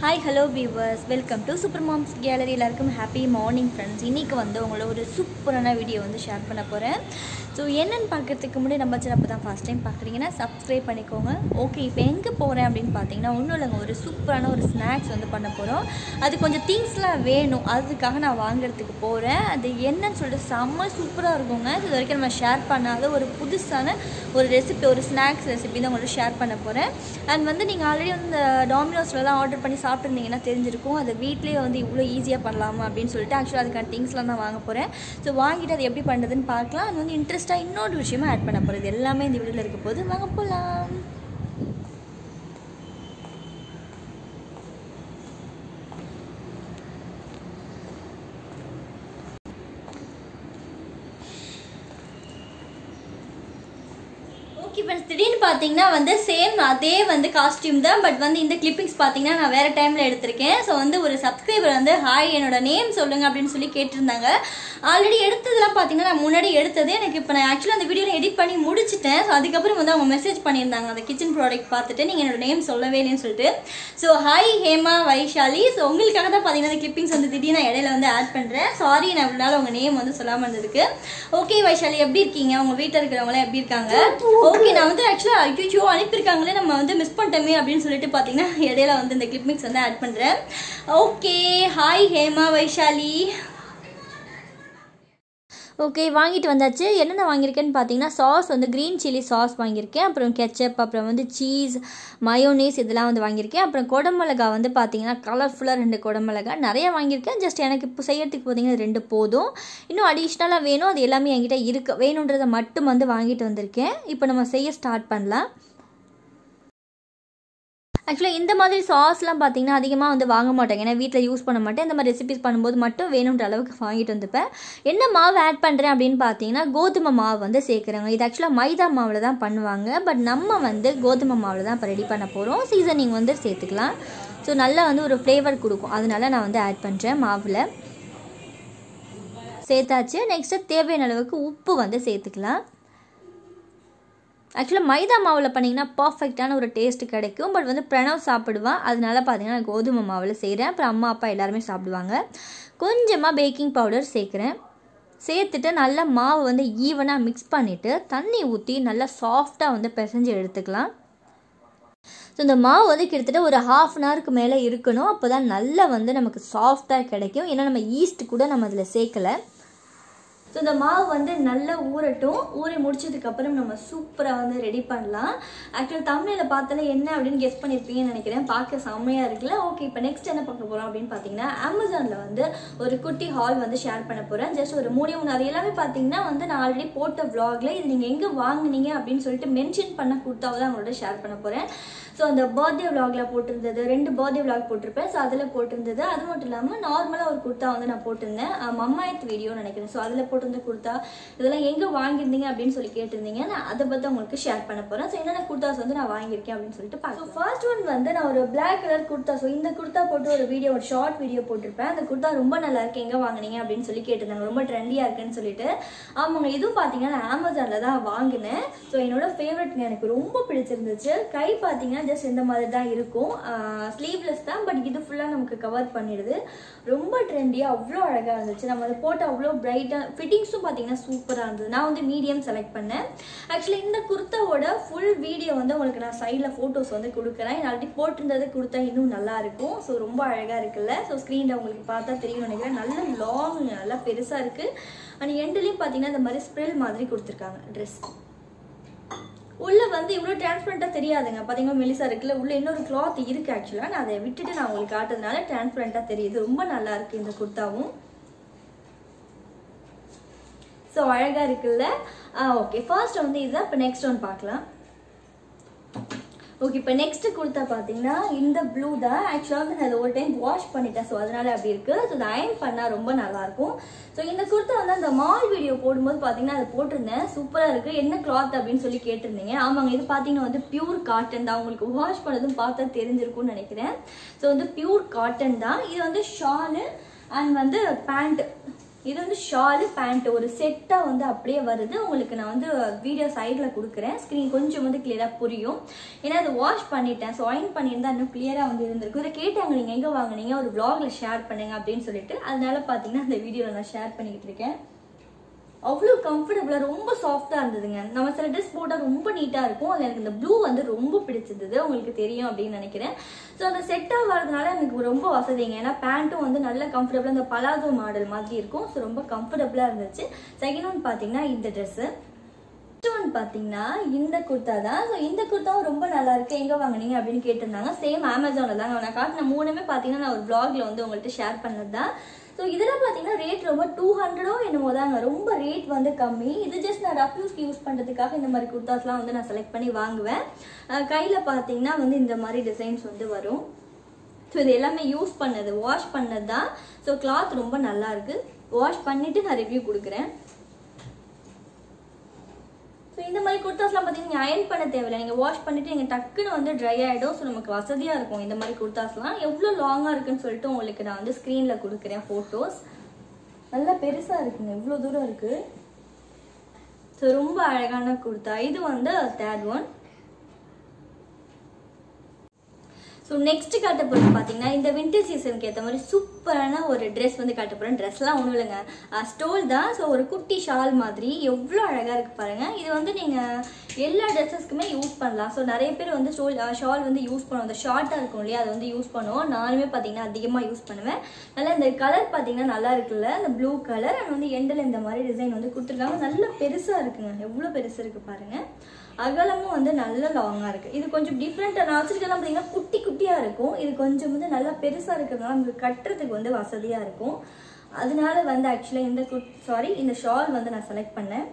hi hello viewers welcome to super moms gallery எல்லாருக்கும் happy morning friends இன்றைக்கி வந்து உங்களோட ஒரு சூப்பரான வீடியோ வந்து ஷேர் பண்ண போகிறேன் ஸோ என்னென்னு பார்க்கறதுக்கு முன்னாடி நம்ம சேனல் அப்போ தான் ஃபஸ்ட் டைம் பார்க்குறீங்கன்னா சப்ஸ்கிரைப் பண்ணிக்கோங்க ஓகே இப்போ எங்கே போகிறேன் அப்படின்னு பார்த்தீங்கன்னா ஒன்றும் இல்லைங்க ஒரு சூப்பரான ஒரு ஸ்நாக்ஸ் வந்து பண்ண போகிறோம் அது கொஞ்சம் திங்ஸ்லாம் வேணும் அதுக்காக நான் வாங்குறதுக்கு போகிறேன் அது என்னன்னு சொல்லிட்டு செம்ம சூப்பராக இருக்குங்க இது வரைக்கும் நம்ம ஷேர் பண்ணாத ஒரு புதுசான ஒரு ரெசிபி ஒரு ஸ்நாக்ஸ் ரெசிபி தான் உங்கள்ட்ட ஷேர் பண்ண போகிறேன் அண்ட் வந்து நீங்கள் ஆல்ரெடி வந்து இந்த டாமினோஸ்லலாம் ஆர்டர் பண்ணி சாப்பிட்ருந்தீங்கன்னா தெரிஞ்சிருக்கும் அதை வீட்லேயே வந்து இவ்வளோ ஈஸியாக பண்ணலாமா அப்படின்னு சொல்லிட்டு ஆக்சுவலாக அதுக்கான திங்ஸ்லாம் நான் வாங்க போகிறேன் ஸோ வாங்கிட்டு அது எப்படி பண்ணுறதுன்னு பார்க்கலாம் அது வந்து இன்ட்ரெஸ்ட்டாக இன்னொரு விஷயமா ஆட் பண்ண போகிறது எல்லாமே இந்த வீடியோவில் இருக்க போது வாங்க போகலாம் ஓகே ஃப்ரெண்ட்ஸ் திடீர்னு பார்த்தீங்கன்னா வந்து சேம் அதே வந்து காஸ்டியூம் தான் பட் வந்து இந்த கிளிப்பிங்ஸ் பார்த்தீங்கன்னா நான் வேறு டைமில் எடுத்திருக்கேன் ஸோ வந்து ஒரு சப்ஸ்கிரைபர் வந்து ஹாய் என்னோட நேம் சொல்லுங்க அப்படின்னு சொல்லி கேட்டிருந்தாங்க ஆல்ரெடி எடுத்ததெல்லாம் பார்த்தீங்கன்னா நான் முன்னாடி எடுத்தது எனக்கு இப்போ நான் ஆக்சுவலாக அந்த வீடியோவில் எடிட் பண்ணி முடிச்சிட்டேன் ஸோ அதுக்கப்புறம் வந்து அவங்க மெசேஜ் பண்ணியிருந்தாங்க அந்த கிச்சன் ப்ராடக்ட் பார்த்துட்டு நீங்கள் என்னோட நேம் சொல்லவே இல்லைன்னு சொல்லிட்டு so hi Hema Vaishali so உங்களுக்காக தான் பார்த்தீங்கன்னா அந்த கிளிப்பிங்ஸ் வந்து திடீர்னு நான் இடையில வந்து ஆட் பண்ணுறேன் சாரி நான் இவ்வளோ நாள் உங்கள் நேம் வந்து சொல்லாமல் இருந்ததுக்கு ஓகே வைஷாலி எப்படி இருக்கீங்க உங்கள் வீட்டில் இருக்கிறவங்களாம் எப்படி இருக்காங்க ஓகே நான் வந்து ஆக்சுவலாக ஐயோ அனுப்பியிருக்காங்களே நம்ம வந்து மிஸ் பண்ணிட்டோமே அப்படின்னு சொல்லிட்டு பார்த்தீங்கன்னா இடையில வந்து இந்த கிளிப்பிங்ஸ் வந்து ஆட் பண்ணுறேன் okay hi Hema Vaishali okay வாங்கிட்டு வந்தாச்சு என்னென்ன வாங்கியிருக்கேன்னு பார்த்தீங்கன்னா சாஸ் வந்து க்ரீன் சில்லி சாஸ் வாங்கியிருக்கேன் அப்புறம் கெச்சப் அப்புறம் வந்து சீஸ் மயோனீஸ் இதெல்லாம் வந்து வாங்கியிருக்கேன் அப்புறம் குடமிளகா வந்து பார்த்தீங்கன்னா கலர்ஃபுல்லாக ரெண்டு குடமிளகா நிறைய வாங்கியிருக்கேன் ஜஸ்ட் எனக்கு இப்போ செய்யறதுக்கு பார்த்தீங்கன்னா ரெண்டு போதும் இன்னும் அடிஷ்னலாக வேணும் அது எல்லாமே என்கிட்ட இருக்கு வேணுன்றதை மட்டும் வந்து வாங்கிட்டு வந்திருக்கேன் இப்போ நம்ம செய்ய ஸ்டார்ட் பண்ணலாம் ஆக்சுவலாக இந்த மாதிரி சாஸ்லாம் பார்த்தீங்கன்னா அதிகமாக வந்து வாங்க மாட்டேங்க ஏன்னா வீட்டில் யூஸ் பண்ண மாட்டேன் இந்த மாதிரி ரெசிபிஸ் பண்ணும்போது மட்டும் வேணுன்ற அளவுக்கு வாங்கிட்டு வந்துப்பேன் என்ன மாவு ஆட் பண்ணுறேன் அப்படின்னு பார்த்தீங்கன்னா கோதுமை மாவு வந்து சேர்க்குறாங்க இது ஆக்சுவலாக மைதா மாவில் தான் பண்ணுவாங்க பட் நம்ம வந்து கோதுமை மாவில் தான் இப்போ ரெடி பண்ண போகிறோம் சீசனிங் வந்து சேர்த்துக்கலாம் ஸோ நல்லா வந்து ஒரு ஃப்ளேவர் கொடுக்கும் அதனால நான் வந்து ஆட் பண்ணுறேன் மாவில் சேர்த்தாச்சு நெக்ஸ்ட்டு தேவையான அளவுக்கு உப்பு வந்து சேர்த்துக்கலாம் ஆக்சுவலாக மைதா மாவில் பண்ணிங்கன்னா பர்ஃபெக்டான ஒரு டேஸ்ட் கிடைக்கும் பட் வந்து பிரணவ் சாப்பிடுவான் அதனால பார்த்தீங்கன்னா நான் கோதுமை மாவில் செய்கிறேன் அப்புறம் அம்மா அப்பா எல்லாருமே சாப்பிடுவாங்க கொஞ்சமாக பேக்கிங் பவுடர் சேர்க்குறேன் சேர்த்துட்டு நல்லா மாவு வந்து ஈவனாக மிக்ஸ் பண்ணிவிட்டு தண்ணி ஊற்றி நல்லா சாஃப்டாக வந்து பிசைஞ்சு எடுத்துக்கலாம் ஸோ இந்த மாவு வந்து கிட்டத்தட்ட ஒரு ஹாஃப் அன் ஹவருக்கு மேலே இருக்கணும் அப்போ தான் நல்லா வந்து நமக்கு சாஃப்டாக கிடைக்கும் ஏன்னா நம்ம ஈஸ்ட் கூட நம்ம அதில் சேர்க்கலை ஸோ இந்த மாவு வந்து நல்லா ஊறட்டும் ஊறி முடிச்சதுக்கப்புறம் நம்ம சூப்பராக வந்து ரெடி பண்ணலாம் ஆக்சுவலாக தமிழில் பார்த்தாலே என்ன அப்படின்னு கெஸ் பண்ணியிருப்பீங்கன்னு நினைக்கிறேன் பார்க்க செம்மையாக இருக்குல்ல ஓகே இப்போ நெக்ஸ்ட் என்ன பார்க்க போகிறோம் அப்படின்னு பார்த்தீங்கன்னா அமேசானில் வந்து ஒரு குட்டி ஹால் வந்து ஷேர் பண்ண போகிறேன் ஜஸ்ட் ஒரு மூணு மூணு அது எல்லாமே பார்த்தீங்கன்னா வந்து நான் ஆல்ரெடி போட்ட vlogல இது நீங்கள் எங்கே வாங்குனீங்க அப்படின்னு சொல்லிட்டு மென்ஷன் பண்ண கொடுத்தாவை தான் உங்களோட ஷேர் பண்ண போகிறேன் ஸோ அந்த பர்த்டே vlogல போட்டிருந்தது ரெண்டு பர்த்டே vlog போட்டிருப்பேன் ஸோ அதில் போட்டிருந்தது அது மட்டும் இல்லாமல் நார்மலாக ஒரு குர்த்தா வந்து நான் போட்டிருந்தேன் மம்மாயத்து வீடியோ நினைக்கிறேன் ஸோ அதில் போட்டிருந்த குர்த்தா இதெல்லாம் எங்கே வாங்கியிருந்தீங்க அப்படின்னு சொல்லி கேட்டிருந்தீங்க நான் அதை பற்றி உங்களுக்கு ஷேர் பண்ண போகிறேன் ஸோ என்னென்ன குர்த்தாஸ் வந்து நான் வாங்கியிருக்கேன் அப்படின்னு சொல்லிட்டு பார்க்கலாம் ஃபர்ஸ்ட் ஒன் வந்து நான் ஒரு பிளாக் கலர் குர்த்தா ஸோ இந்த குர்த்தா போட்டு ஒரு வீடியோ ஒரு ஷார்ட் வீடியோ போட்டிருப்பேன் அந்த குர்த்தா ரொம்ப நல்லா இருக்கு எங்கே வாங்குனீங்க அப்படின்னு சொல்லி கேட்டிருந்தாங்க ரொம்ப ட்ரெண்டியாக இருக்குன்னு சொல்லிட்டு ஆமாங்க இதுவும் பார்த்தீங்கன்னா நான் அமேசானில் தான் வாங்கினேன் ஸோ என்னோட ஃபேவரட்ங்க எனக்கு ரொம்ப பிடிச்சிருந்துச்சு கை பார்த்தீங்கன்னா ஜஸ்ட் இந்த மாதிரி தான் இருக்கும் ஸ்லீவ்லெஸ் தான் பட் இது ஃபுல்லாக நமக்கு கவர் பண்ணிடுது ரொம்ப ட்ரெண்டியாக அவ்வளோ அழகாக இருந்துச்சு நம்ம அதை போட்டு அவ்வளோ பிரைட்டாக ஃபிட்டிங்ஸும் பார்த்தீங்கன்னா சூப்பராக இருந்தது நான் வந்து மீடியம் செலக்ட் பண்ணேன் ஆக்சுவலி இந்த குர்த்தாவோட ஃபுல் வீடியோ வந்து உங்களுக்கு நான் சைடில் ஃபோட்டோஸ் வந்து கொடுக்குறேன் நான் ஆல்ரெடி போட்டிருந்தது கொடுத்தா இன்னும் நல்லா இருக்கும் ஸோ ரொம்ப அழகாக இருக்குல்ல ஸோ ஸ்க்ரீனில் உங்களுக்கு பார்த்தா தெரியும்னு நினைக்கிறேன் நல்ல லாங் நல்லா பெருசாக இருக்குது அண்ட் எண்டுலேயும் பார்த்தீங்கன்னா இந்த மாதிரி ஸ்ப்ரில் மாதிரி கொடுத்துருக்காங்க ட்ரெஸ் உள்ள வந்து இவ்வளோ டிரான்ஸ்பரண்ட்டாக தெரியாதுங்க பார்த்தீங்கன்னா மெலிசா இருக்குல்ல உள்ள இன்னொரு கிளாத் இருக்கு ஆக்சுவலாக நான் அதை விட்டுட்டு நான் உங்களுக்கு காட்டுறதுனால டிரான்ஸ்பரண்ட்டாக தெரியுது ரொம்ப நல்லா இருக்கு இந்த குர்த்தாவும் ஸோ அழகாக இருக்குல்ல ஓகே ஃபர்ஸ்ட் வந்து இதுதான் இப்போ நெக்ஸ்ட் ஒன் பார்க்கலாம் ஓகே இப்போ நெக்ஸ்ட் கொடுத்தா பார்த்தீங்கன்னா இந்த ப்ளூ தான் ஆக்சுவலாக வந்து நான் அதை ஒரு டைம் வாஷ் பண்ணிட்டேன் ஸோ அதனால அப்படி இருக்கு ஸோ இதை அயன் பண்ணால் ரொம்ப நல்லாயிருக்கும் ஸோ இந்த குர்த்தா வந்து அந்த மால் வீடியோ போடும்போது பார்த்தீங்கன்னா அதை போட்டிருந்தேன் சூப்பராக இருக்குது என்ன கிளாத் அப்படின்னு சொல்லி கேட்டிருந்தீங்க ஆமாங்க இது பார்த்தீங்கன்னா வந்து பியூர் காட்டன் தான் உங்களுக்கு வாஷ் பண்ணதும் பார்த்தா தெரிஞ்சிருக்கும்னு நினைக்கிறேன் ஸோ வந்து பியூர் காட்டன் தான் இது வந்து ஷாலு அண்ட் வந்து பேண்ட் இது வந்து ஷாலு பேண்ட் ஒரு செட்டாக வந்து அப்படியே வருது உங்களுக்கு நான் வந்து வீடியோ சைடில் கொடுக்குறேன் ஸ்க்ரீன் கொஞ்சம் வந்து கிளியராக புரியும் ஏன்னா அது வாஷ் பண்ணிட்டேன் ஸோ அயன் பண்ணியிருந்தா இன்னும் கிளியராக வந்து இருந்திருக்கும் இதை கேட்டாங்க நீங்கள் எங்கே வாங்குனீங்க ஒரு vlogல ஷேர் பண்ணுங்க அப்படின்னு சொல்லிட்டு அதனால பார்த்தீங்கன்னா அந்த வீடியோவில் நான் ஷேர் பண்ணிக்கிட்டு இருக்கேன் அவ்வளோ கம்ஃபர்டபுளாக ரொம்ப சாஃப்டாக இருந்ததுங்க நம்ம சில ட்ரெஸ் போட்டால் ரொம்ப நீட்டாக இருக்கும் அதில் எனக்கு இந்த ப்ளூ வந்து ரொம்ப பிடிச்சிருந்தது உங்களுக்கு தெரியும் அப்படின்னு நினைக்கிறேன் ஸோ அந்த செட்டாக வரதுனால எனக்கு ரொம்ப வசதிங்க ஏன்னா பேண்ட்டும் வந்து நல்ல கம்ஃபர்டபுளாக இந்த பலாசோ மாடல் மாதிரி இருக்கும் ஸோ ரொம்ப கம்ஃபர்டபுளாக இருந்துச்சு செகண்ட் ஒன் பார்த்தீங்கன்னா இந்த ட்ரெஸ்ஸு ஃபர்ஸ்ட் ஒன் பார்த்தீங்கன்னா இந்த குர்த்தா தான் ஸோ இந்த குர்த்தாவும் ரொம்ப நல்லா இருக்கு எங்கே வாங்குனீங்க அப்படின்னு கேட்டிருந்தாங்க சேம் அமேசானில் தாங்க நான் காட்டின மூணுமே பார்த்தீங்கன்னா நான் ஒரு vlogல வந்து உங்கள்கிட்ட ஷேர் பண்ணது தான் ஸோ இதில் பார்த்தீங்கன்னா ரேட் ரொம்ப டூ ஹண்ட்ரடோ என்னமோ தாங்க ரொம்ப ரேட் வந்து கம்மி இது ஜஸ்ட் நான் ரஃப் யூஸ்க்கு யூஸ் பண்ணுறதுக்காக இந்த மாதிரி குர்தாஸ்லாம் வந்து நான் செலக்ட் பண்ணி வாங்குவேன் கையில் பார்த்தீங்கன்னா வந்து இந்த மாதிரி டிசைன்ஸ் வந்து வரும் ஸோ இது எல்லாமே யூஸ் பண்ணது வாஷ் பண்ணது தான் ஸோ கிளாத் ரொம்ப நல்லா இருக்கு வாஷ் பண்ணிட்டு நான் ரிவ்யூ கொடுக்குறேன் ஸோ இந்த மாதிரி குர்தாஸ்லாம் பார்த்தீங்கன்னா நீங்கள் அயன் பண்ண தேவையில்லை நீங்கள் வாஷ் பண்ணிட்டு நீங்கள் டக்குன்னு வந்து ட்ரை ஆகிடும் ஸோ நமக்கு வசதியாக இருக்கும் இந்த மாதிரி குர்தாஸ்லாம் எவ்வளோ லாங்காக இருக்குன்னு சொல்லிட்டு உங்களுக்கு நான் வந்து ஸ்க்ரீனில் கொடுக்குறேன் ஃபோட்டோஸ் நல்லா பெருசாக இருக்குங்க இவ்வளோ தூரம் இருக்குது ஸோ ரொம்ப அழகான குர்தா இது வந்து தேர்ட் ஒன் ஸோ நெக்ஸ்ட் காட்ட போகிறது பார்த்தீங்கன்னா இந்த வின்டர் சீசனுக்கு ஏற்ற மாதிரி சூப்பரான ஒரு ட்ரெஸ் வந்து காட்ட போகிறேன் ட்ரெஸ்லாம் ஒன்றும் இல்லைங்க ஸ்டோல் தான் ஸோ ஒரு குட்டி ஷால் மாதிரி எவ்வளோ அழகாக இருக்குது பாருங்கள் இது வந்து நீங்கள் எல்லா ட்ரெஸ்ஸஸ்க்குமே யூஸ் பண்ணலாம் ஸோ நிறைய பேர் வந்து ஸ்டோல் ஷால் வந்து யூஸ் பண்ணுவோம் அந்த ஷார்ட்டாக இருக்கும் இல்லையா அதை வந்து யூஸ் பண்ணுவோம் நானுமே பார்த்தீங்கன்னா அதிகமாக யூஸ் பண்ணுவேன் நல்லா இந்த கலர் பார்த்தீங்கன்னா நல்லா இருக்குல்ல அந்த ப்ளூ கலர் அண்ட் வந்து எண்டில் இந்த மாதிரி டிசைன் வந்து கொடுத்துருக்காங்க நல்ல பெருசாக இருக்குங்க எவ்வளோ பெருசு இருக்குது பாருங்கள் அகலமும் வந்து நல்ல லாங்காக இருக்குது இது கொஞ்சம் டிஃப்ரெண்ட்டாக நான் வச்சுருக்கலாம் பார்த்தீங்கன்னா குட்டி குட்டியாக இருக்கும் இது கொஞ்சம் வந்து நல்லா பெருசாக இருக்கிறதுனால நமக்கு கட்டுறதுக்கு வந்து வசதியாக இருக்கும் அதனால வந்து ஆக்சுவலாக இந்த குட் சாரி இந்த ஷால் வந்து நான் செலக்ட் பண்ணேன்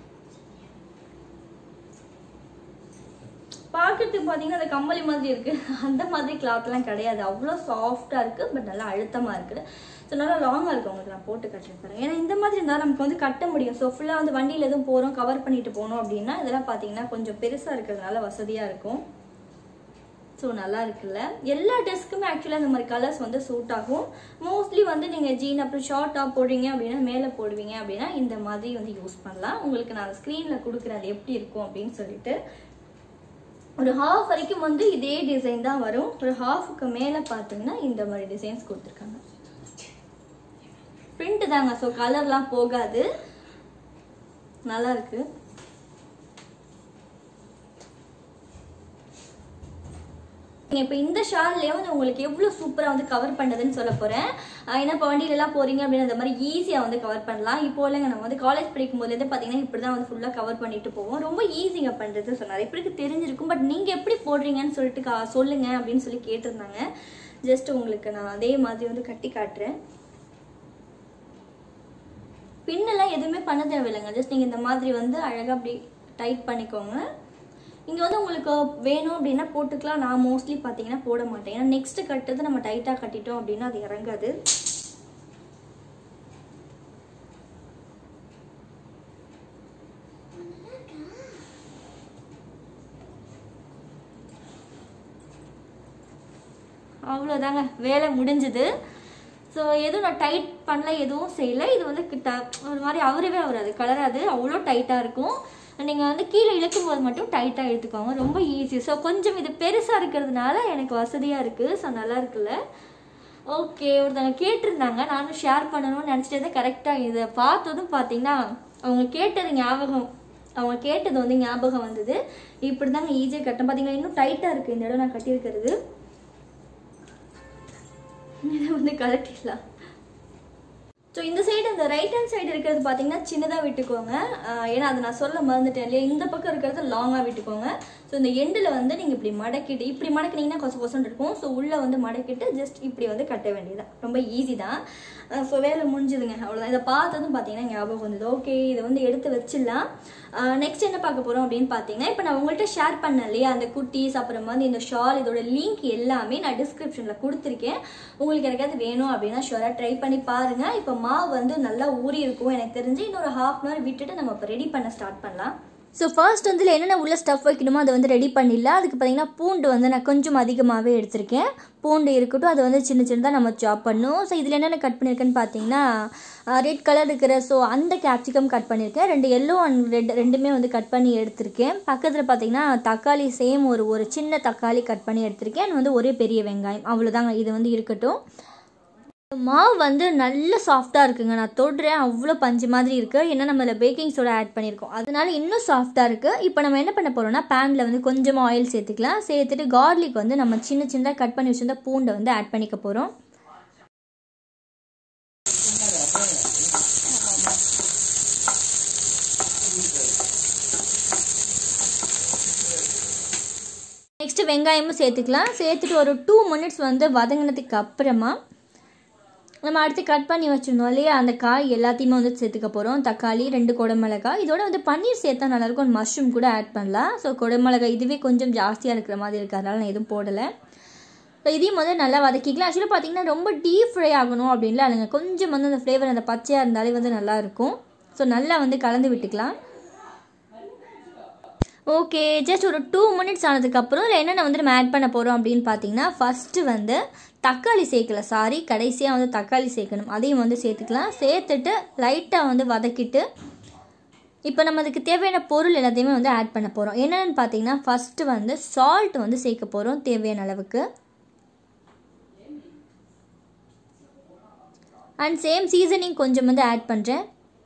பார்க்கறதுக்கு பார்த்தீங்கன்னா அந்த கம்பளி மாதிரி இருக்கு அந்த மாதிரி கிளாத்லாம் கிடையாது அவ்வளோ சாஃப்டாக இருக்கு பட் நல்லா அழுத்தமாக இருக்குது ஸோ நல்லா லாங்காக இருக்கும் உங்களுக்கு நான் போட்டு கட்டுறேன் பாருங்க ஏன்னா இந்த மாதிரி இருந்தால் நமக்கு வந்து கட்ட முடியும் ஸோ ஃபுல்லாக வந்து வண்டியில் எதுவும் போகிறோம் கவர் பண்ணிட்டு போனோம் அப்படின்னா இதெல்லாம் பார்த்தீங்கன்னா கொஞ்சம் பெருசாக இருக்கிறதுனால வசதியாக இருக்கும் ஸோ நல்லா இருக்குல்ல எல்லா ட்ரெஸ்க்குமே ஆக்சுவலாக இந்த மாதிரி கலர்ஸ் வந்து சூட் ஆகும் மோஸ்ட்லி வந்து நீங்கள் ஜீன் அப்புறம் ஷார்ட் டாப் போடுறீங்க அப்படின்னா மேலே போடுவீங்க அப்படின்னா இந்த மாதிரி வந்து யூஸ் பண்ணலாம் உங்களுக்கு நான் ஸ்க்ரீனில் கொடுக்குறேன் அது எப்படி இருக்கும் அப்படின்னு சொல்லிட்டு ஒரு ஹாஃப் வரைக்கும் வந்து இதே டிசைன் தான் வரும் ஒரு ஹாஃபுக்கு மேலே பார்த்தீங்கன்னா இந்த மாதிரி டிசைன்ஸ் கொடுத்துருக்காங்க பிரிண்ட் தாங்க ஸோ கலர்லாம் போகாது நல்லா இருக்கு இப்போ இந்த ஷால்லே வந்து உங்களுக்கு எவ்வளோ சூப்பராக வந்து கவர் பண்ணுறதுன்னு சொல்ல போகிறேன் ஏன்னா இப்போ வண்டியிலலாம் போகிறீங்க அப்படின்னு அந்த மாதிரி ஈஸியாக வந்து கவர் பண்ணலாம் இப்போ இல்லைங்க நம்ம வந்து காலேஜ் படிக்கும் போதுலேருந்து பார்த்தீங்கன்னா இப்படி தான் வந்து ஃபுல்லாக கவர் பண்ணிட்டு போவோம் ரொம்ப ஈஸிங்க பண்ணுறது ஸோ நிறைய பேருக்கு தெரிஞ்சிருக்கும் பட் நீங்கள் எப்படி போடுறீங்கன்னு சொல்லிட்டு கா சொல்லுங்க அப்படின்னு சொல்லி கேட்டிருந்தாங்க ஜஸ்ட் உங்களுக்கு நான் அதே மாதிரி வந்து கட்டி காட்டுறேன் பின்னெல்லாம் எதுவுமே பண்ண தேவையில்லைங்க ஜஸ்ட் நீங்கள் இந்த மாதிரி வந்து அழகாக அப்படி டைட் பண்ணிக்கோங்க இங்கே வந்து உங்களுக்கு வேணும் அப்படின்னா போட்டுக்கலாம் நான் மோஸ்ட்லி பார்த்தீங்கன்னா போட மாட்டேன் ஏன்னா நெக்ஸ்ட் கட்டுறது நம்ம டைட்டாக கட்டிட்டோம் அப்படின்னா அது இறங்காது அவ்வளோதாங்க வேலை முடிஞ்சுது ஸோ எதுவும் நான் டைட் பண்ணல எதுவும் செய்யலை இது வந்து கிட்ட ஒரு மாதிரி அவரவே வராது கலராது அவ்வளோ டைட்டாக இருக்கும் நீங்கள் வந்து கீழே இழுக்கும் போது மட்டும் டைட்டாக இழுத்துக்கோங்க ரொம்ப ஈஸி ஸோ கொஞ்சம் இது பெருசாக இருக்கிறதுனால எனக்கு வசதியாக இருக்குது ஸோ நல்லா இருக்குல்ல ஓகே ஒருத்தவங்க கேட்டிருந்தாங்க நானும் ஷேர் பண்ணணும்னு நினச்சிட்டு தான் கரெக்டாக இதை பார்த்ததும் பார்த்தீங்கன்னா அவங்க கேட்டது ஞாபகம் அவங்க கேட்டது வந்து ஞாபகம் வந்தது இப்படி தாங்க ஈஸியாக கட்டணும் பார்த்தீங்களா இன்னும் டைட்டாக இருக்குது இந்த இடம் நான் கட்டியிருக்கிறது இதை வந்து கலட்டிடலாம் ஸோ இந்த சைடு இந்த ரைட் ஹேண்ட் சைடு இருக்கிறது பார்த்தீங்கன்னா சின்னதாக விட்டுக்கோங்க ஆஹ் ஏன்னா அதை நான் சொல்ல மறந்துட்டேன் இல்லையா இந்த பக்கம் இருக்கிறது லாங்காக விட்டுக்கோங்க ஸோ இந்த எண்டில் வந்து நீங்கள் இப்படி மடக்கிட்டு இப்படி மடக்கினீங்கன்னா கொச கொசன்னு இருக்கும் ஸோ உள்ளே வந்து மடக்கிட்டு ஜஸ்ட் இப்படி வந்து கட்ட வேண்டியதுதான் ரொம்ப ஈஸி தான் ஸோ வேலை முடிஞ்சுதுங்க அவ்வளோதான் இதை பார்த்ததும் பார்த்தீங்கன்னா ஞாபகம் வந்தது ஓகே இதை வந்து எடுத்து வச்சிடலாம் நெக்ஸ்ட் என்ன பார்க்க போகிறோம் அப்படின்னு பார்த்தீங்கன்னா இப்போ நான் உங்கள்கிட்ட ஷேர் பண்ணேன் இல்லையா அந்த குட்டீஸ் அப்புறம் வந்து இந்த ஷால் இதோட லிங்க் எல்லாமே நான் டிஸ்கிரிப்ஷனில் கொடுத்துருக்கேன் உங்களுக்கு எனக்காவது வேணும் அப்படின்னா ஷுவராக ட்ரை பண்ணி பாருங்கள் இப்போ மாவு வந்து நல்லா ஊறி இருக்கும் எனக்கு தெரிஞ்சு இன்னொரு ஹாஃப் அன் ஹவர் விட்டுட்டு நம்ம இப்போ ரெடி பண்ண ஸ்டார்ட் பண்ணலாம் ஸோ ஃபர்ஸ்ட் வந்து என்னென்ன உள்ள ஸ்டஃப் வைக்கணுமோ அதை வந்து ரெடி பண்ணிடலாம் அதுக்கு பார்த்தீங்கன்னா பூண்டு வந்து நான் கொஞ்சம் அதிகமாகவே எடுத்திருக்கேன் பூண்டு இருக்கட்டும் அதை வந்து சின்ன சின்னதாக நம்ம சாப் பண்ணணும் ஸோ இதில் என்னென்ன கட் பண்ணியிருக்கேன்னு பார்த்தீங்கன்னா ரெட் கலர் இருக்கிற ஸோ அந்த கேப்சிகம் கட் பண்ணியிருக்கேன் ரெண்டு எல்லோ அண்ட் ரெட் ரெண்டுமே வந்து கட் பண்ணி எடுத்திருக்கேன் பக்கத்தில் பார்த்தீங்கன்னா தக்காளி சேம் ஒரு ஒரு சின்ன தக்காளி கட் பண்ணி எடுத்திருக்கேன் and வந்து ஒரே பெரிய வெங்காயம் அவ்வளோதாங்க இது வந்து இருக்கட்டும் மாவு வந்து நல்ல சாஃப்டாக இருக்குங்க நான் தொடுறேன் அவ்வளோ பஞ்சு மாதிரி இருக்குது ஏன்னா நம்ம இதில் பேக்கிங் சோடா ஆட் பண்ணியிருக்கோம் அதனால இன்னும் சாஃப்டாக இருக்குது இப்போ நம்ம என்ன பண்ண போகிறோம்னா பேனில் வந்து கொஞ்சமாக ஆயில் சேர்த்துக்கலாம் சேர்த்துட்டு கார்லிக் வந்து நம்ம சின்ன சின்னதாக கட் பண்ணி வச்சிருந்த பூண்டை வந்து ஆட் பண்ணிக்க போகிறோம் நெக்ஸ்ட்டு வெங்காயமும் சேர்த்துக்கலாம் சேர்த்துட்டு ஒரு டூ மினிட்ஸ் வந்து வதங்கினதுக்கு அப்புறமா நம்ம அடுத்து கட் பண்ணி வச்சுருந்தோம் இல்லையா அந்த காய் எல்லாத்தையுமே வந்து சேர்த்துக்க போகிறோம் தக்காளி ரெண்டு குடமிளகாய் இதோட வந்து பன்னீர் சேர்த்தா நல்லாயிருக்கும் மஷ்ரூம் கூட ஆட் பண்ணலாம் ஸோ குடமிளகாய் இதுவே கொஞ்சம் ஜாஸ்தியாக இருக்கிற மாதிரி இருக்கிறதுனால நான் எதுவும் போடலை ஸோ இதையும் வந்து நல்லா வதக்கிக்கலாம் ஆக்சுவலாக பார்த்தீங்கன்னா ரொம்ப டீப் ஃப்ரை ஆகணும் அப்படின்லாம் இல்லைங்க கொஞ்சம் வந்து அந்த ஃப்ளேவர் அந்த பச்சையாக இருந்தாலே வந்து நல்லாயிருக்கும் ஸோ நல்லா வந்து கலந்து விட்டுக்கலாம் ஓகே ஜஸ்ட் ஒரு டூ மினிட்ஸ் ஆனதுக்கப்புறம் இதில் என்னென்ன வந்து நம்ம ஆட் பண்ண போகிறோம் அப்படின்னு பார்த்தீங்கன்னா ஃபஸ்ட்டு வந்து தக்காளி சேர்க்கல சாரி கடைசியாக வந்து தக்காளி சேர்க்கணும் அதையும் வந்து சேர்த்துக்கலாம் சேர்த்துட்டு லைட்டாக வந்து வதக்கிட்டு இப்போ நம்ம அதுக்கு தேவையான பொருள் எல்லாத்தையுமே வந்து ஆட் பண்ண போகிறோம் என்னென்னு பார்த்தீங்கன்னா ஃபஸ்ட்டு வந்து சால்ட் வந்து சேர்க்க போகிறோம் தேவையான அளவுக்கு அண்ட் சேம் சீசனிங் கொஞ்சம் வந்து ஆட் பண்ணுறேன்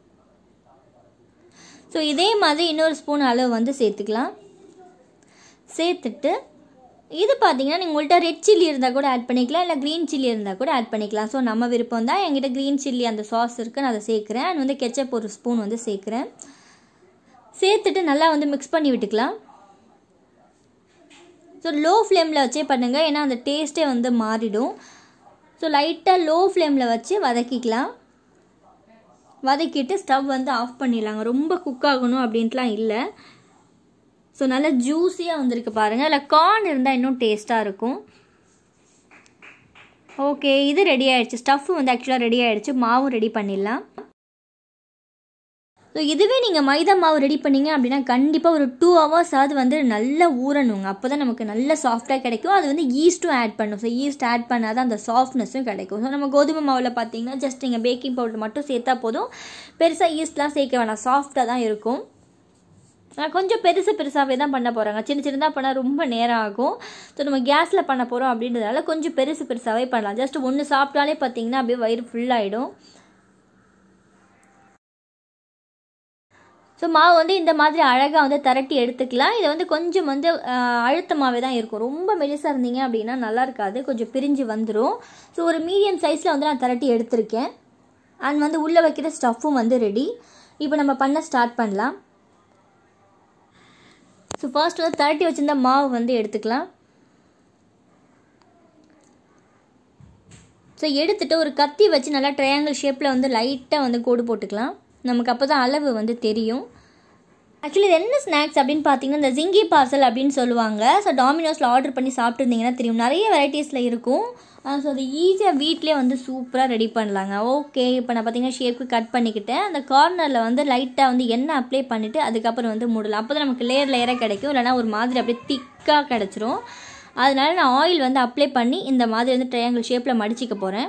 ஸோ இதே மாதிரி இன்னொரு ஸ்பூன் அளவு வந்து சேர்த்துக்கலாம் சேர்த்துட்டு இது பார்த்தீங்கன்னா நீங்கள் உங்கள்கிட்ட ரெட் சில்லி இருந்தால் கூட ஆட் பண்ணிக்கலாம் இல்லை க்ரீன் சில்லி இருந்தால் கூட ஆட் பண்ணிக்கலாம் ஸோ நம்ம விருப்பம் தான் என்கிட்ட க்ரீன் சில்லி அந்த சாஸ் இருக்குது நான் அதை சேர்க்குறேன் அண்ட் வந்து கெச்சப் ஒரு ஸ்பூன் வந்து சேர்க்குறேன் சேர்த்துட்டு நல்லா வந்து மிக்ஸ் பண்ணி விட்டுக்கலாம் ஸோ லோ ஃப்ளேமில் வச்சே பண்ணுங்கள் ஏன்னா அந்த டேஸ்ட்டே வந்து மாறிடும் ஸோ லைட்டாக லோ ஃப்ளேமில் வச்சு வதக்கிக்கலாம் வதக்கிட்டு ஸ்டவ் வந்து ஆஃப் பண்ணிடலாங்க ரொம்ப குக் ஆகணும் அப்படின்ட்டுலாம் இல்லை ஸோ நல்லா ஜூஸியாக வந்திருக்கு பாருங்கள் அதில் கார்ன் இருந்தால் இன்னும் டேஸ்ட்டாக இருக்கும் ஓகே இது ரெடி ஆகிடுச்சு ஸ்டஃப் வந்து ஆக்சுவலாக ரெடி ஆகிடுச்சு மாவும் ரெடி பண்ணிடலாம் ஸோ இதுவே நீங்கள் மைதா மாவு ரெடி பண்ணீங்க அப்படின்னா கண்டிப்பாக ஒரு டூ ஹவர்ஸாவது வந்து நல்லா ஊறணுங்க அப்போ தான் நமக்கு நல்ல சாஃப்டாக கிடைக்கும் அது வந்து ஈஸ்ட்டும் ஆட் பண்ணும் ஸோ ஈஸ்ட் ஆட் பண்ணால் தான் அந்த சாஃப்ட்னஸும் கிடைக்கும் ஸோ நம்ம கோதுமை மாவில் பார்த்தீங்கன்னா ஜஸ்ட் நீங்கள் பேக்கிங் பவுடர் மட்டும் சேர்த்தா போதும் பெருசாக ஈஸ்ட்லாம் சேர்க்க வேணாம் சாஃப்டாக தான் இருக்கும் நான் கொஞ்சம் பெருசு பெருசாகவே தான் பண்ண போகிறாங்க சின்ன சின்னதாக பண்ணால் ரொம்ப நேரம் ஆகும் ஸோ நம்ம கேஸில் பண்ண போகிறோம் அப்படின்றதால கொஞ்சம் பெருசு பெருசாகவே பண்ணலாம் ஜஸ்ட் ஒன்று சாப்பிட்டாலே பார்த்தீங்கன்னா அப்படியே வயிறு ஃபுல்லாகிடும் ஸோ மாவு வந்து இந்த மாதிரி அழகாக வந்து திரட்டி எடுத்துக்கலாம் இதை வந்து கொஞ்சம் வந்து அழுத்தமாகவே தான் இருக்கும் ரொம்ப மெலிசாக இருந்தீங்க அப்படின்னா நல்லா இருக்காது கொஞ்சம் பிரிஞ்சு வந்துடும் ஸோ ஒரு மீடியம் சைஸில் வந்து நான் திரட்டி எடுத்திருக்கேன் அண்ட் வந்து உள்ளே வைக்கிற ஸ்டஃப்பும் வந்து ரெடி இப்போ நம்ம பண்ண ஸ்டார்ட் பண்ணலாம் ஸோ ஃபர்ஸ்ட் வந்து திரட்டி வச்சுருந்த மாவு வந்து எடுத்துக்கலாம் ஸோ எடுத்துகிட்டு ஒரு கத்தி வச்சு நல்லா ட்ரையாங்கிள் ஷேப்பில் வந்து லைட்டாக வந்து கோடு போட்டுக்கலாம் நமக்கு அப்போ தான் அளவு வந்து தெரியும் ஆக்சுவலி இது என்ன ஸ்நாக்ஸ் அப்படின்னு பார்த்தீங்கன்னா இந்த ஜிங்கி பார்சல் அப்படின்னு சொல்லுவாங்க ஸோ டாமினோஸில் ஆர்டர் பண்ணி சாப்பிட்ருந்தீங்கன்னா தெரியும் நிறைய வெரைட்டிஸில் இருக்கும் ஸோ அது ஈஸியாக வீட்டிலே வந்து சூப்பராக ரெடி பண்ணலாங்க ஓகே இப்போ நான் பார்த்தீங்கன்னா ஷேப்புக்கு கட் பண்ணிக்கிட்டேன் அந்த கார்னரில் வந்து லைட்டாக வந்து எண்ணெய் அப்ளை பண்ணிவிட்டு அதுக்கப்புறம் வந்து மூடலாம் அப்போ தான் நமக்கு லேயர் லேயராக கிடைக்கும் இல்லைனா ஒரு மாதிரி அப்படியே திக்காக கிடச்சிரும் அதனால நான் ஆயில் வந்து அப்ளை பண்ணி இந்த மாதிரி வந்து ட்ரையாங்கிள் ஷேப்பில் மடிச்சிக்க போகிறேன்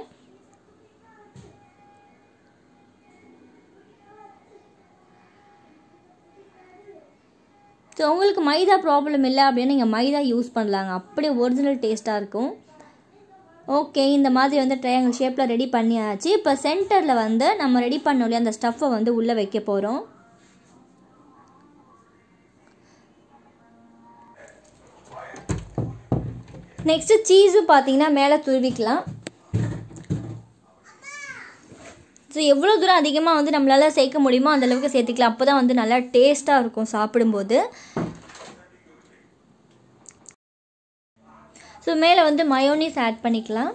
ஸோ உங்களுக்கு மைதா ப்ராப்ளம் இல்லை அப்படின்னு நீங்கள் மைதா யூஸ் பண்ணலாங்க அப்படியே ஒரிஜினல் டேஸ்ட்டாக இருக்கும் ஓகே இந்த மாதிரி வந்து ட்ரையாங்கிள் ஷேப்பில் ரெடி பண்ணியாச்சு இப்போ சென்டரில் வந்து நம்ம ரெடி பண்ணோம் இல்லையா அந்த ஸ்டஃப்பை வந்து உள்ளே வைக்க போகிறோம் நெக்ஸ்ட்டு சீஸும் பார்த்தீங்கன்னா மேலே துருவிக்கலாம் ஸோ எவ்வளோ தூரம் அதிகமாக வந்து நம்மளால் சேர்க்க முடியுமோ அந்தளவுக்கு சேர்த்துக்கலாம் அப்போ தான் வந்து நல்லா டேஸ்ட்டாக இருக்கும் சாப்பிடும்போது ஸோ மேலே வந்து மயோனிஸ் ஆட் பண்ணிக்கலாம்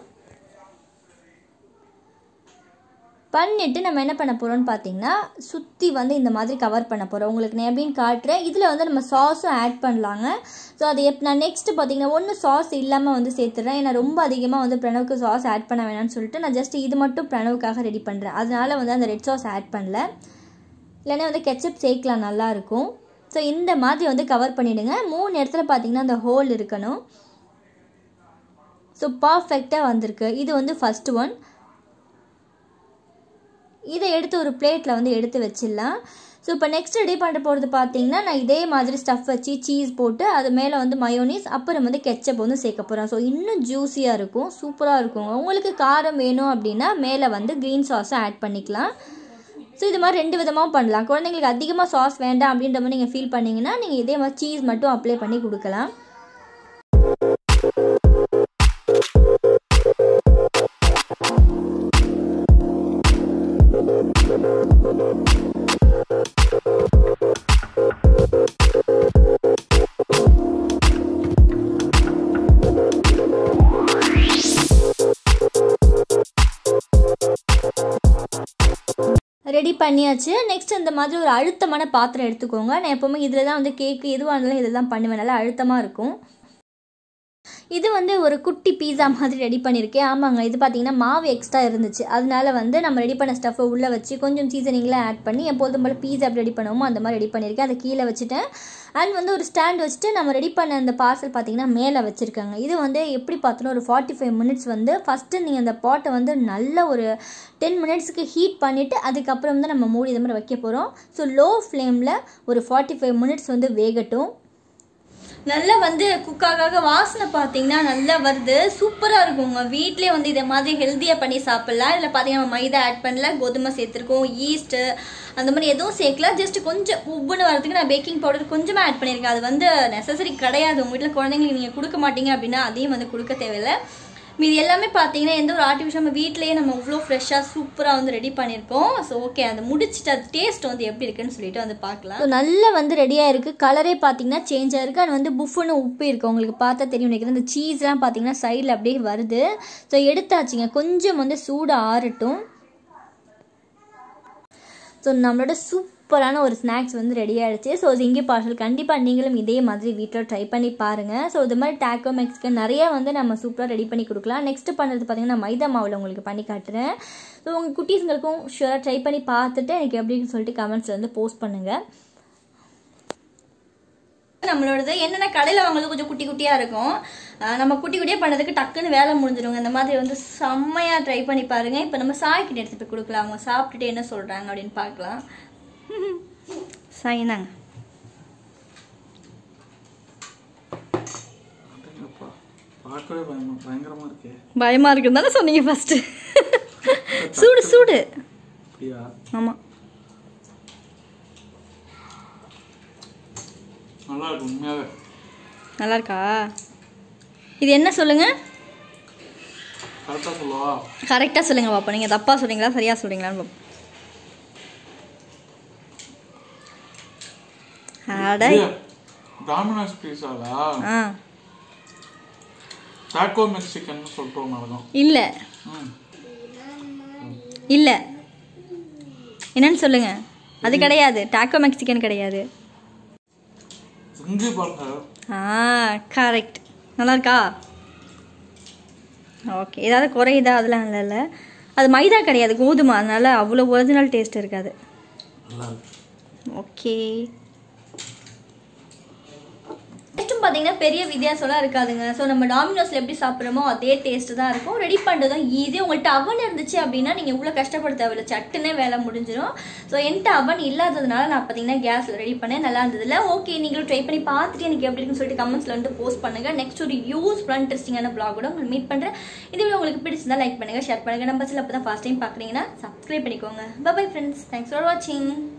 பண்ணிவிட்டு நம்ம என்ன பண்ண போகிறோம்னு பார்த்தீங்கன்னா சுற்றி வந்து இந்த மாதிரி கவர் பண்ண போகிறோம் உங்களுக்கு நான் எப்படின்னு காட்டுறேன் இதில் வந்து நம்ம சாஸும் ஆட் பண்ணலாங்க ஸோ அது எப் நான் நெக்ஸ்ட்டு பார்த்தீங்கன்னா ஒன்று சாஸ் இல்லாமல் வந்து சேர்த்துறேன் ஏன்னா ரொம்ப அதிகமாக வந்து பிரணவுக்கு சாஸ் ஆட் பண்ண வேணாம்னு சொல்லிட்டு நான் ஜஸ்ட் இது மட்டும் பிரணவுக்காக ரெடி பண்ணுறேன் அதனால் வந்து அந்த ரெட் சாஸ் ஆட் பண்ணல இல்லைன்னா வந்து கெச்சப் சேர்க்கலாம் நல்லாயிருக்கும் ஸோ இந்த மாதிரி வந்து கவர் பண்ணிவிடுங்க மூணு இடத்துல பார்த்தீங்கன்னா அந்த ஹோல் இருக்கணும் ஸோ பர்ஃபெக்டாக வந்திருக்கு இது வந்து ஃபஸ்ட்டு ஒன் இதை எடுத்து ஒரு பிளேட்டில் வந்து எடுத்து வச்சிடலாம் ஸோ இப்போ நெக்ஸ்ட் ரெடி பண்ண போகிறது பார்த்தீங்கன்னா நான் இதே மாதிரி ஸ்டஃப் வச்சு சீஸ் போட்டு அது மேலே வந்து மயோனீஸ் அப்புறம் வந்து கெச்சப் வந்து சேர்க்க போகிறேன் ஸோ இன்னும் ஜூஸியாக இருக்கும் சூப்பராக இருக்கும் உங்களுக்கு காரம் வேணும் அப்படின்னா மேலே வந்து க்ரீன் சாஸும் ஆட் பண்ணிக்கலாம் ஸோ இது மாதிரி ரெண்டு விதமாகவும் பண்ணலாம் குழந்தைங்களுக்கு அதிகமாக சாஸ் வேண்டாம் அப்படின்ற மாதிரி நீங்கள் ஃபீல் பண்ணிங்கன்னா நீங்கள் இதே மாதிரி சீஸ் மட்டும் அப்ளை பண்ணி கொடுக்கலாம் ரெடி பண்ணியாச்சு நெக்ஸ்ட் இந்த மாதிரி ஒரு அழுத்தமான பாத்திரம் எடுத்துக்கோங்க நான் எப்போவுமே இதில் தான் வந்து கேக்கு எதுவாக இருந்தாலும் இதில் தான் பண்ணுவேன் நல்லா அழுத்தமாக இருக்கும் இது வந்து ஒரு குட்டி பீஸா மாதிரி ரெடி பண்ணியிருக்கேன் ஆமாங்க இது பார்த்தீங்கன்னா மாவு எக்ஸ்ட்ரா இருந்துச்சு அதனால வந்து நம்ம ரெடி பண்ண ஸ்டஃப்பை உள்ளே வச்சு கொஞ்சம் சீசனிங்லாம் ஆட் பண்ணி எப்போதும் போல் பீஸா எப்படி ரெடி பண்ணுவோமோ அந்த மாதிரி ரெடி பண்ணியிருக்கேன் அதை கீழே வச்சுட்டேன் அண்ட் வந்து ஒரு ஸ்டாண்ட் வச்சுட்டு நம்ம ரெடி பண்ண அந்த பார்சல் பார்த்தீங்கன்னா மேலே வச்சுருக்காங்க இது வந்து எப்படி பார்த்தோன்னா ஒரு ஃபார்ட்டி ஃபைவ் மினிட்ஸ் வந்து ஃபஸ்ட்டு நீங்கள் அந்த பாட்டை வந்து நல்ல ஒரு டென் மினிட்ஸ்க்கு ஹீட் பண்ணிவிட்டு அதுக்கப்புறம் தான் நம்ம மூடி இது மாதிரி வைக்க போகிறோம் ஸோ லோ ஃப்ளேமில் ஒரு ஃபார்ட்டி ஃபைவ் மினிட்ஸ் வந்து வேகட்டும் நல்லா வந்து குக்காக வாசனை பார்த்தீங்கன்னா நல்லா வருது சூப்பராக இருக்குங்க வீட்டிலே வந்து இதை மாதிரி ஹெல்த்தியாக பண்ணி சாப்பிட்லாம் இதில் பார்த்தீங்கன்னா மைதா ஆட் பண்ணல கோதுமை சேர்த்துருக்கோம் ஈஸ்ட்டு அந்த மாதிரி எதுவும் சேர்க்கல ஜஸ்ட் கொஞ்சம் உப்புன்னு வரதுக்கு நான் பேக்கிங் பவுடர் கொஞ்சமாக ஆட் பண்ணியிருக்கேன் அது வந்து நெசசரி கிடையாது உங்கள் வீட்டில் குழந்தைங்களுக்கு நீங்கள் கொடுக்க மாட்டீங்க அப்படின்னா அதையும் வந்து கொடுக்க தேவையில்லை மீது எல்லாமே பார்த்தீங்கன்னா எந்த ஒரு ஆர்டிஃபிஷியல் நம்ம வீட்டிலேயே நம்ம இவ்வளோ ஃப்ரெஷ்ஷாக சூப்பராக வந்து ரெடி பண்ணியிருக்கோம் ஸோ ஓகே அதை முடிச்சுட்டு அது டேஸ்ட் வந்து எப்படி இருக்குன்னு சொல்லிட்டு வந்து பார்க்கலாம் ஸோ நல்லா வந்து ரெடியாக இருக்குது கலரே பார்த்தீங்கன்னா சேஞ்ச் ஆயிருக்கு அது வந்து புஃப்னு உப்பு இருக்குது உங்களுக்கு பார்த்தா தெரியும் நினைக்கிறேன் இந்த சீஸ்லாம் பார்த்தீங்கன்னா சைடில் அப்படியே வருது ஸோ எடுத்தாச்சுங்க கொஞ்சம் வந்து சூடு ஆறட்டும் ஸோ நம்மளோட சூப்பரான ஒரு ஸ்நாக்ஸ் வந்து ரெடி ஆகிடுச்சு ஸோ ஜிங்கி பார்சல் கண்டிப்பாக நீங்களும் இதே மாதிரி வீட்டில் ட்ரை பண்ணி பாருங்கள் ஸோ இது மாதிரி டேக்கோ மெக்சிகன் நிறைய வந்து நம்ம சூப்பராக ரெடி பண்ணி கொடுக்கலாம் நெக்ஸ்ட் பண்ணுறது பார்த்தீங்கன்னா மைதா மாவில் உங்களுக்கு பண்ணி காட்டுறேன் ஸோ உங்கள் குட்டீஸுங்களுக்கும் ஷுவராக ட்ரை பண்ணி பார்த்துட்டு எனக்கு எப்படின்னு சொல்லிட்டு கமெண்ட்ஸில் வந்து போஸ்ட் பண்ணுங்கள் நம்மளோடது என்னென்ன கடையில் வாங்குறது கொஞ்சம் குட்டி குட்டியாக இருக்கும் நம்ம குட்டி குட்டியாக பண்ணதுக்கு டக்குன்னு வேலை முடிஞ்சிடுங்க இந்த மாதிரி வந்து செம்மையாக ட்ரை பண்ணி பாருங்கள் இப்போ நம்ம சாய்க்கிட்ட எடுத்து போய் கொடுக்கலாம் அவங்க சாப்பிட்டுட்டு என்ன சொல்கிறாங்க அப்படின்னு பார்க்கலாம் சாய் தாங்க பார்க்கவே பயமா பயங்கரமா இருக்கே பயமாக இருக்குன்னு தானே சொன்னீங்க ஃபஸ்ட்டு சூடு சூடு அப்படியா ஆமாம் நல்லா இருக்கு உண்மையாவே நல்லா இருக்கா இது என்ன சொல்லுங்கள் கரெக்டாக சொல்லவா கரெக்டாக சொல்லுங்கள் பாப்பா நீங்கள் தப்பாக சொல்றீங்களா சரியாக சொல்கிறீங்களான்னு பார்ப்போம் அடை டாமினோஸ் பீஸாவா ஆ டாக்கோ மெக்சிகன் சொல்லிட்டு ஒன்று நடக்கும் இல்லை ம் இல்லை என்னன்னு சொல்லுங்க அது கிடையாது டாக்கோ மெக்சிகன் கிடையாது செஞ்சு பாருங்க ஆ கரெக்ட் நல்லா இருக்கா ஓகே ஏதாவது குறையுதா அதெல்லாம் இல்லை இல்லை அது மைதா கிடையாது கோதுமை அதனால அவ்வளோ ஒரிஜினல் டேஸ்ட் இருக்காது நல்லா இருக்கு ஓகே டேஸ்ட்டும் பார்த்தீங்கன்னா பெரிய வித்தியாசம்லாம் இருக்காதுங்க ஸோ நம்ம டாமினோஸில் எப்படி சாப்பிட்றோமோ அதே டேஸ்ட் தான் இருக்கும் ரெடி பண்ணுறதும் ஈஸி உங்கள்கிட்ட அவன் இருந்துச்சு அப்படின்னா நீங்கள் இவ்வளோ கஷ்டப்பட தேவையில்ல சட்டுனே வேலை முடிஞ்சிடும் ஸோ என்கிட்ட அவன் இல்லாததுனால நான் பார்த்தீங்கன்னா கேஸில் ரெடி பண்ணேன் நல்லா இருந்ததில்ல ஓகே நீங்களும் ட்ரை பண்ணி பார்த்துட்டு எனக்கு எப்படி இருக்குன்னு சொல்லிட்டு கமெண்ட்ஸில் வந்து போஸ்ட் பண்ணுங்கள் நெக்ஸ்ட் ஒரு யூஸ்ஃபுல்லான இன்ட்ரெஸ்டிங்கான பிளாகோட உங்களுக்கு மீட் பண்ணுறேன் இது உங்களுக்கு பிடிச்சிருந்தா லைக் பண்ணுங்கள் ஷேர் பண்ணுங்கள் நம்ம சில அப்போ தான் ஃபஸ்ட் டைம் பார்க்குறீங்கன்னா சப்ஸ்கிரைப் பண்ணிக்கோங்க பை ஃப்ரெண்ட்ஸ் தேங்க்ஸ் ஃபார் வாட்சிங்